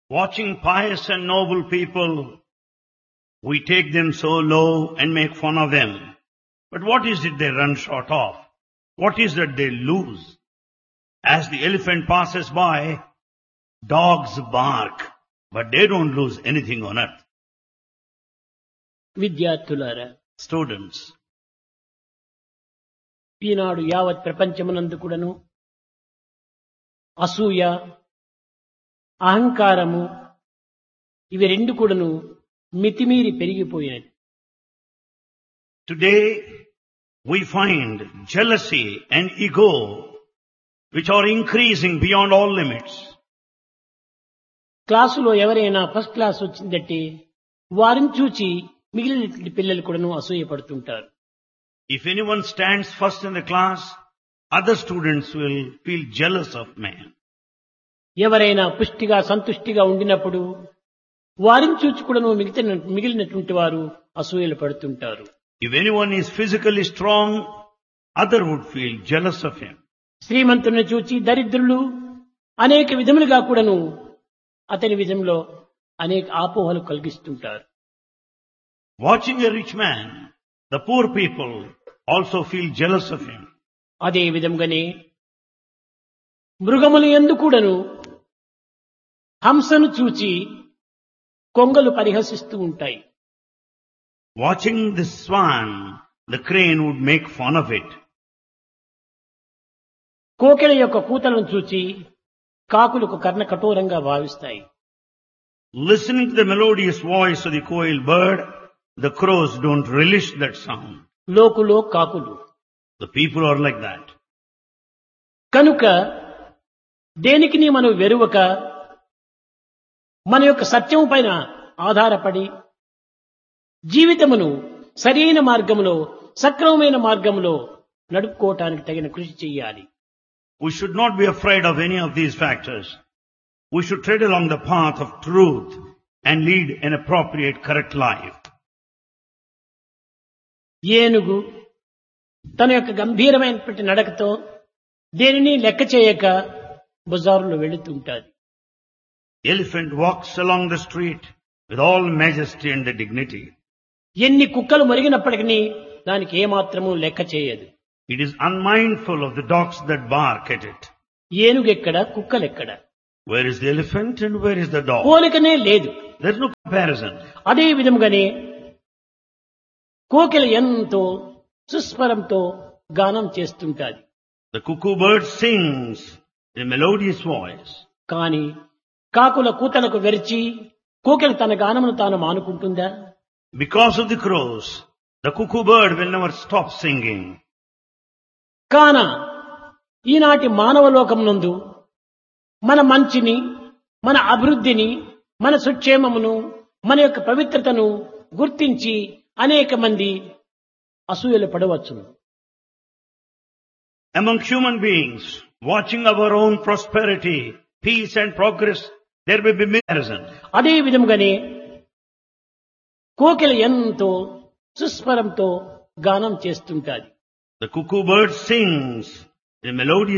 Watching pious and noble people, we take them so low and make fun of them. But what is it they run short of? What is it they lose? As the elephant passes by, dogs bark, but they don't lose anything on earth. విద్యార్థులారా Students, ఈనాడు యావత్ ప్రపంచమునందు కూడాను అసూయ అహంకారము ఇవి రెండు కూడాను మితిమీరి పెరిగిపోయినది today we find jealousy and ego which are increasing beyond all limits. క్లాసులో ఎవరైనా ఫస్ట్ క్లాస్ వచ్చిందంటే వారిని చూచి మిగిలిన పిల్లలు కూడాను అసూయపడుతుంటారు If anyone stands first in the class, other students will feel jealous of man. ఎవరైనా పుష్టిగా సంతుష్టిగా ఉండినప్పుడు వారిని చూచి కూడాను మిగతా మిగిలినటువంటి వారు అసూయలు పడుతుంటారు If anyone is physically strong, other would feel jealous of him. శ్రీమంతుని చూచి దరిద్రులు అనేక విధములుగా కూడాను అతని విధంలో అనేక ఆపోహలు కలిగిస్తుంటారు Watching a rich man, the poor people also feel jealous of him. అదే విధంగానే మృగములు ఎందు కూడాను హంసను చూచి కొంగలు పరిహసిస్తూ ఉంటాయి Watching the swan, the crane would make fun of it. కోకిల యొక్క కూతలను చూచి కాకులకు కర్ణ కఠోరంగా భావిస్తాయి Listening to the melodious voice of the coil bird, the crows don't relish that sound. లోకులో కాకులు The people are like that. కనుక దేనికి మనం వెరువక మన యొక్క సత్యం పైన ఆధారపడి జీవితమును సరైన మార్గంలో సక్రమమైన మార్గంలో నడుపుకోవటానికి తగిన కృషి చెయ్యాలి We should not be afraid of any of these factors. We should tread along the path of truth and lead an appropriate, correct life. ఏనుగు తన యొక్క గంభీరమైనటువంటి నడకతో దేనిని లెక్క చేయక బజారులో వెళుతుంటాది Elephant walks along the street with all majesty and the dignity. ఎన్ని కుక్కలు మరిగినప్పటికీ దానికి ఏమాత్రము లెక్క చేయదు It is unmindful of the dogs that bark at it. ఏనుగెక్కడ కుక్కలెక్కడ Where is the elephant and where is the dog? పోలికనే లేదు There's no comparison. అదే విధముగానే కోకిల ఎంతో సుస్వరంతో గానం చేస్తుంటాది The cuckoo bird sings a melodious voice. కాని కాకుల కూతలకు వెరిచి కోకిల తన గానమును తాను మానుకుంటుందా Because of the crows, the cuckoo bird will never stop singing. కాన ఈనాటి మానవ లోకమునందు మన మంచిని మన అభివృద్ధిని మన సుక్షేమమును మన యొక్క పవిత్రతను గుర్తించి అనేక మంది అసూయలు పడవచ్చును Among human beings, watching our own prosperity, peace and progress, there may be comparison. అదే విధముగానే కోకిల ఎంతో సుస్వరంతో గానం చేస్తుంటాది The cuckoo bird sings a melodious